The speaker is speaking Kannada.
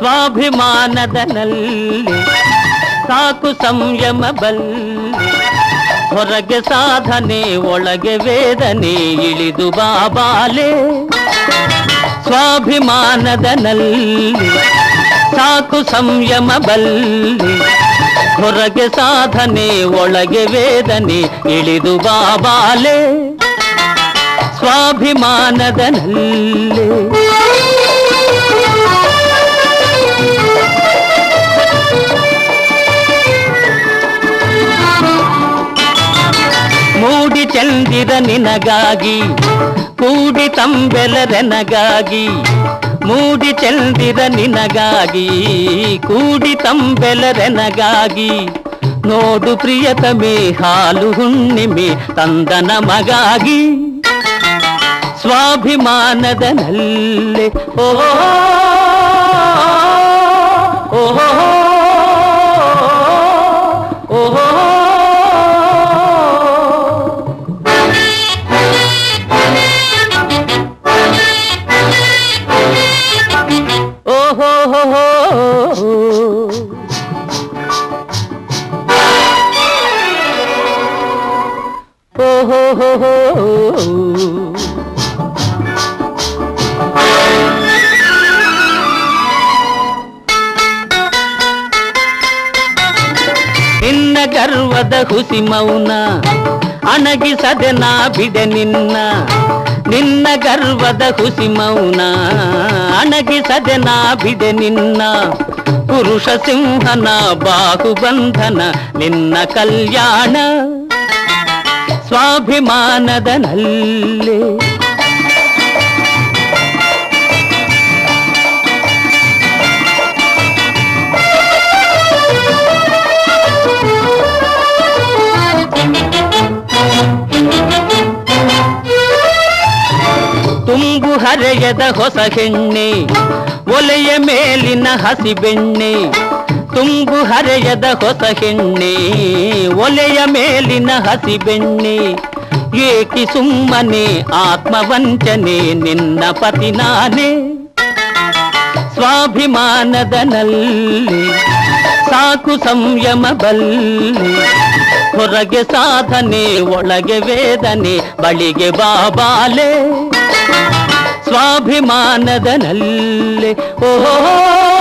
ಸ್ವಾಭಿಮಾನದ ನಲ್ಲಿ ಸಾಕು ಸಂಯಮ ಬಲ್ಲಿ ಹೊರಗೆ ಸಾಧನೆ ಒಳಗೆ ವೇದನೆ ಇಳಿದು ಬಾಬಾಲೆ ಸ್ವಾಭಿಮಾನದ ನಲ್ಲಿ ಸಾಕು ಸಂಯಮ ಬಲ್ಲಿ ಹೊರಗೆ ಸಾಧನೆ ಒಳಗೆ ವೇದನೆ ಇಳಿದು ಬಾಬಾಲೆ ಸ್ವಾಭಿಮಾನದ ನಲ್ಲಿ ಮೂಡಿ ಚಂದಿರ ನಿನಗಾಗಿ ಕೂಡಿ ತಂಬೆಲರೆನಗಾಗಿ ಮೂಡಿ ಚಂದಿರ ನಿನಗಾಗಿ ಕೂಡಿ ತಂಬೆಲರೆನಗಾಗಿ ನೋಡು ಪ್ರಿಯತಮೆ ಹಾಲು ಹುಣ್ಣಿಮೆ ತಂದ ನಮಗಾಗಿ ಸ್ವಾಭಿಮಾನದ ನಲ್ಲೆ ಓಹೋ ಓಹೋ ಓಹೋ ಓಹೋ ಹೋ ಹೋ ಓಹೋ ಹೋ ಹೋ ನಿನ್ನ ಗರ್ವದ ಹುಸಿ ಮೌನ ಅಣಗಿಸದೆ ನಾ ಬಿಡೆ ನಿನ್ನ ನಿನ್ನ ಗರ್ವದ ಹುಸಿ ಮೌನ ಅಣಗಿಸದೆ ನಾ ಬಿಡೆ ನಿನ್ನ ಪುರುಷ ಸಿಂಹನ ಬಾಹುಬಂಧನ ನಿನ್ನ ಕಲ್ಯಾಣ ಸ್ವಾಭಿಮಾನದ ನಲ್ಲೇ ತುಂಬು ಹರೆಯದ ಹೊಸ ಹೆಣ್ಣೆ ಒಲೆಯ ಮೇಲಿನ ಹಸಿ ಬೆಣ್ಣೆ ತುಂಬು ಹರೆಯದ ಹೊಸ ಹೆಣ್ಣೆ ಒಲೆಯ ಮೇಲಿನ ಹಸಿ ಬೆಣ್ಣೆ ಏಕಿ ಸುಮ್ಮನೆ ಆತ್ಮವಂಚನೆ ನಿನ್ನ ಪತಿ ನಾನೇ ಸ್ವಾಭಿಮಾನದ ನಲ್ಲಿ ಸಾಕು ಸಂಯಮ ಬಲ್ಲಿ ಹೊರಗೆ ಸಾಧನೆ ಒಳಗೆ ವೇದನೆ ಬಳಿಗೆ ಬಾಬಾಲೆ ಸ್ವಾಭಿಮಾನದ ನಲ್ಲಿ ಓಹೋ